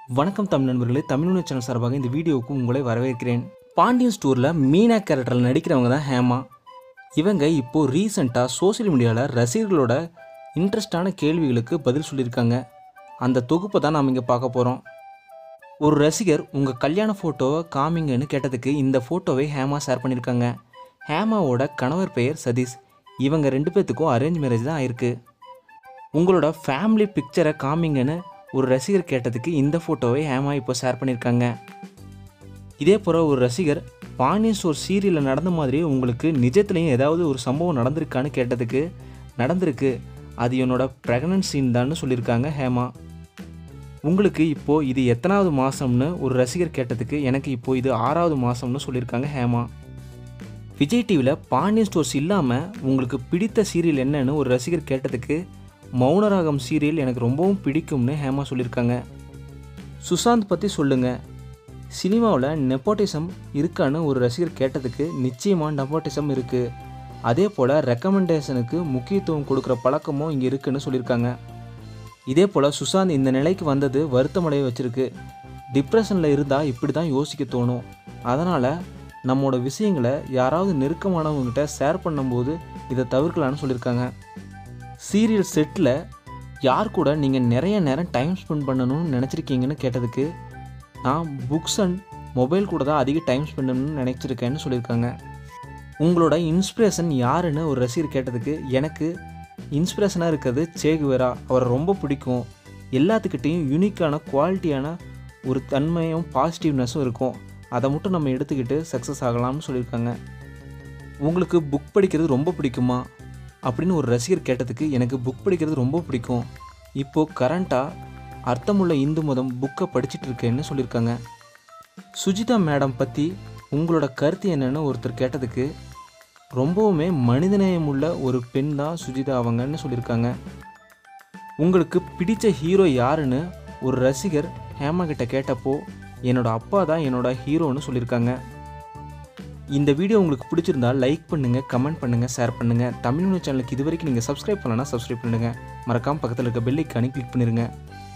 வணக்கம் தமிழ் நண்பர்களே தமிழ் சேனல் சார்பாக இந்த வீடியோவுக்கு உங்களை வரவேற்கிறேன் பாண்டியன் ஸ்டோரில் மீனா கேரக்டரில் நடிக்கிறவங்க தான் ஹேமா இவங்க இப்போது ரீசெண்டாக சோஷியல் மீடியாவில் ரசிகர்களோட இன்ட்ரெஸ்டான கேள்விகளுக்கு பதில் சொல்லியிருக்காங்க அந்த தொகுப்பை தான் நாம் இங்கே பார்க்க போகிறோம் ஒரு ரசிகர் உங்கள் கல்யாண ஃபோட்டோவை காமிங்கன்னு கேட்டதுக்கு இந்த ஃபோட்டோவை ஹேமா ஷேர் பண்ணியிருக்காங்க ஹேமாவோட கணவர் பெயர் சதீஷ் இவங்க ரெண்டு பேர்த்துக்கும் அரேஞ்ச் மேரேஜ் தான் ஆயிருக்கு உங்களோட ஃபேமிலி பிக்சரை காமிங்கன்னு ஒரு ரசிகர் கேட்டதுக்கு இந்த ஃபோட்டோவை ஹேமா இப்போ ஷேர் பண்ணியிருக்காங்க இதே போல் ஒரு ரசிகர் பாண்டியன் ஸ்டோர் சீரியலில் நடந்த மாதிரி உங்களுக்கு நிஜத்துலேயும் ஏதாவது ஒரு சம்பவம் நடந்திருக்கான்னு கேட்டதுக்கு நடந்திருக்கு அது என்னோட ப்ரெக்னன்சின்னு தான் சொல்லியிருக்காங்க ஹேமா உங்களுக்கு இப்போது இது எத்தனாவது மாதம்னு ஒரு ரசிகர் கேட்டதுக்கு எனக்கு இப்போது இது ஆறாவது மாதம்னு சொல்லியிருக்காங்க ஹேமா விஜய் டிவியில் பாண்டியன் ஸ்டோர்ஸ் இல்லாமல் உங்களுக்கு பிடித்த சீரியல் என்னன்னு ஒரு ரசிகர் கேட்டதுக்கு மௌனராகம் சீரியல் எனக்கு ரொம்பவும் பிடிக்கும்னு ஹேமா சொல்லியிருக்காங்க சுசாந்த் பற்றி சொல்லுங்கள் சினிமாவில் நெப்போட்டிசம் இருக்கான்னு ஒரு ரசிகர் கேட்டதுக்கு நிச்சயமாக நெப்போட்டிசம் இருக்குது அதே போல் ரெக்கமெண்டேஷனுக்கு முக்கியத்துவம் கொடுக்குற பழக்கமும் இங்கே இருக்குன்னு சொல்லியிருக்காங்க இதே போல் சுசாந்த் இந்த நிலைக்கு வந்தது வருத்தமடைய வச்சிருக்கு டிப்ரெஷனில் இருந்தால் இப்படி தான் யோசிக்க தோணும் அதனால் நம்மளோட விஷயங்களை யாராவது நெருக்கமானவங்ககிட்ட ஷேர் பண்ணும்போது இதை தவிர்க்கலான்னு சொல்லியிருக்காங்க சீரியல் செட்டில் யார் கூட நீங்கள் நிறைய நேரம் டைம் ஸ்பெண்ட் பண்ணணும்னு நினச்சிருக்கீங்கன்னு கேட்டதுக்கு நான் புக்ஸ் அண்ட் மொபைல் கூட தான் அதிக டைம் ஸ்பெண்ட் பண்ணணும்னு நினச்சிருக்கேன்னு சொல்லியிருக்காங்க உங்களோட இன்ஸ்பிரேஷன் யாருன்னு ஒரு ரசிகர் கேட்டதுக்கு எனக்கு இன்ஸ்பிரேஷனாக இருக்கிறது சேகுவேரா அவரை ரொம்ப பிடிக்கும் எல்லாத்துக்கிட்டேயும் யூனிக்கான குவாலிட்டியான ஒரு தன்மையும் பாசிட்டிவ்னஸும் இருக்கும் அதை மட்டும் நம்ம எடுத்துக்கிட்டு சக்ஸஸ் ஆகலாம்னு சொல்லியிருக்காங்க உங்களுக்கு புக் படிக்கிறது ரொம்ப பிடிக்குமா அப்படின்னு ஒரு ரசிகர் கேட்டதுக்கு எனக்கு புக் படிக்கிறது ரொம்ப பிடிக்கும் இப்போது கரண்ட்டாக அர்த்தமுள்ள இந்து மதம் புக்கை படிச்சுட்டு இருக்கேன்னு சொல்லியிருக்காங்க சுஜிதா மேடம் பற்றி உங்களோட கருத்து என்னன்னு ஒருத்தர் கேட்டதுக்கு ரொம்பவுமே மனிதநேயம் உள்ள ஒரு பெண் தான் சுஜிதா அவங்கன்னு சொல்லியிருக்காங்க உங்களுக்கு பிடிச்ச ஹீரோ யாருன்னு ஒரு ரசிகர் ஹேமா கிட்ட கேட்டப்போ என்னோட அப்பா தான் என்னோட ஹீரோன்னு சொல்லியிருக்காங்க இந்த வீடியோ உங்களுக்கு பிடிச்சிருந்தா லைக் பண்ணுங்கள் கமெண்ட் பண்ணுங்கள் ஷேர் பண்ணுங்கள் தமிழ் நியூஸ் சேனலுக்கு இது வரைக்கும் நீங்கள் சப்ஸ்கிரைப் பண்ணலன்னா சப்ஸ்கிரைப் பண்ணுங்கள் மறக்காமல் பக்கத்தில் இருக்க பெல் ஐக்கானே கிளிக் பண்ணிடுங்க